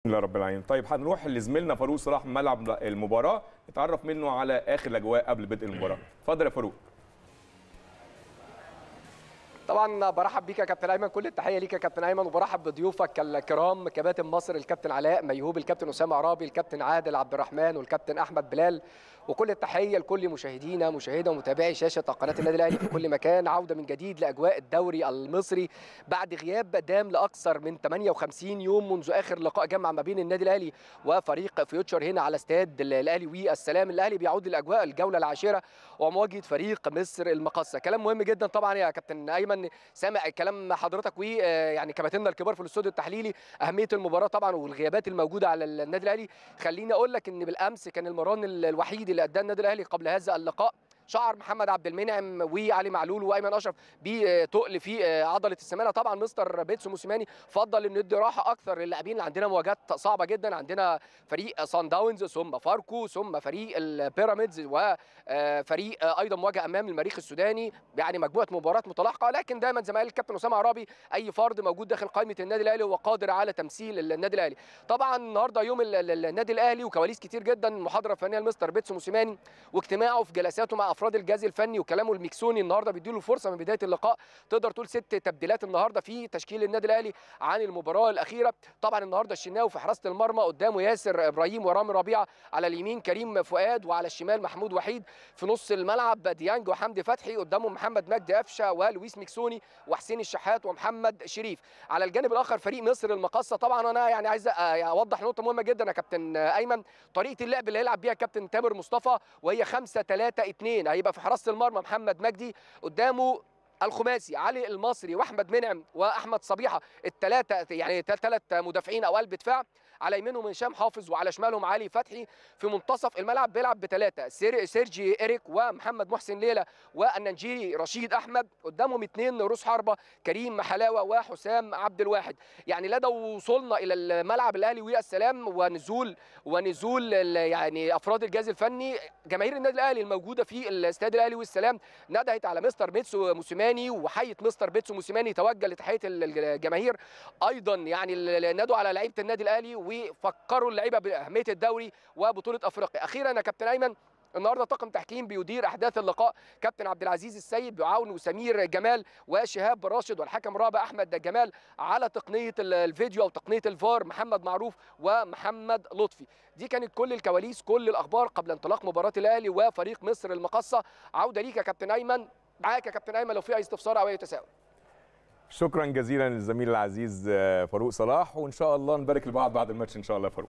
لله رب العالمين طيب هنروح لزميلنا فاروق صلاح من ملعب المباراه نتعرف منه على اخر الاجواء قبل بدء المباراه اتفضل يا فاروق طبعا برحب بيك يا كابتن ايمن كل التحيه ليك يا كابتن ايمن وبرحب بضيوفك الكرام كباتن مصر الكابتن علاء ميهوب الكابتن اسامه عرابي الكابتن عادل عبد الرحمن والكابتن احمد بلال وكل التحيه لكل مشاهدينا مشاهده ومتابعي شاشه قناه النادي الاهلي في كل مكان عوده من جديد لاجواء الدوري المصري بعد غياب دام لاكثر من 58 يوم منذ اخر لقاء جمع ما بين النادي الاهلي وفريق فيوتشر هنا على استاد الاهلي والسلام الاهلي بيعود للاجواء الجوله العاشره ومواجهه فريق مصر المقصه كلام مهم جدا طبعا يا كابتن ايمن سامع كلام حضرتك ويعني كباتننا الكبار في الاستوديو التحليلي اهميه المباراه طبعا والغيابات الموجوده على النادي الاهلي خليني اقول لك ان بالامس كان المران الوحيد اللي اداه النادي الاهلي قبل هذا اللقاء شعر محمد عبد المنعم وعلي معلول وايمن اشرف بتقل في عضله السمانه طبعا مستر بيتسو موسيماني فضل انه يدي راحه اكثر للاعبين اللي عندنا مواجهات صعبه جدا عندنا فريق سان داونز ثم فاركو ثم فريق البيراميدز وفريق ايضا مواجهه امام المريخ السوداني يعني مجموعه مباريات متلاحقه لكن دايما زي ما قال الكابتن اسامه عرابي اي فرد موجود داخل قائمه النادي الاهلي هو قادر على تمثيل النادي الاهلي طبعا النهارده يوم النادي الاهلي وكواليس كتير جدا محاضره فنيه لمستر بيتسو موسيماني واجتماعه في جلساته مع افراد الجهاز الفني وكلامه المكسوني النهارده بيديله فرصه من بدايه اللقاء تقدر تقول ست تبديلات النهارده في تشكيل النادي الاهلي عن المباراه الاخيره طبعا النهارده الشناوي في حراسه المرمى قدامه ياسر ابراهيم ورامي ربيعه على اليمين كريم فؤاد وعلى الشمال محمود وحيد في نص الملعب ديانج وحمدي فتحي قدامهم محمد مجدي قفشه ولويس مكسوني وحسين الشحات ومحمد شريف على الجانب الاخر فريق مصر المقصه طبعا انا يعني عايز اوضح نقطه مهمه جدا يا كابتن ايمن طريقه اللعب اللي هيلعب بيها كابتن تامر مصطفى وهي 5 3 2 هيبقى في حراسه المرمى محمد مجدي قدامه الخماسي علي المصري واحمد منعم واحمد صبيحه الثلاثه يعني ثلاث مدافعين او قلب دفاع على يمينهم هشام حافظ وعلى شمالهم علي فتحي في منتصف الملعب بيلعب بثلاثه سيرجي ايريك ومحمد محسن ليلى والننجيري رشيد احمد قدامهم اثنين روس حربه كريم حلاوه وحسام عبد الواحد يعني لدى وصولنا الى الملعب الاهلي والسلام ونزول ونزول يعني افراد الجهاز الفني جماهير النادي الاهلي الموجوده في الاستاد الاهلي والسلام ندهت على مستر ميتسو موسيماني وحيه مستر بيتسو موسيماني توجه لتحيه الجماهير ايضا يعني نادوا على لعيبه النادي الاهلي وفكروا اللعيبه باهميه الدوري وبطوله افريقيا اخيرا يا كابتن ايمن النهارده طاقم تحكيم بيدير احداث اللقاء كابتن عبد العزيز السيد بيعاون سمير جمال وشهاب راشد والحكم رابع احمد جمال على تقنيه الفيديو او تقنيه الفار محمد معروف ومحمد لطفي دي كانت كل الكواليس كل الاخبار قبل انطلاق مباراه الاهلي وفريق مصر المقصه عوده ليك يا كابتن ايمن معاك يا كابتن ايمن لو في اي استفسار او اي تساؤل شكرا جزيلا للزميل العزيز فاروق صلاح وان شاء الله نبارك لبعض بعد الماتش ان شاء الله يا فاروق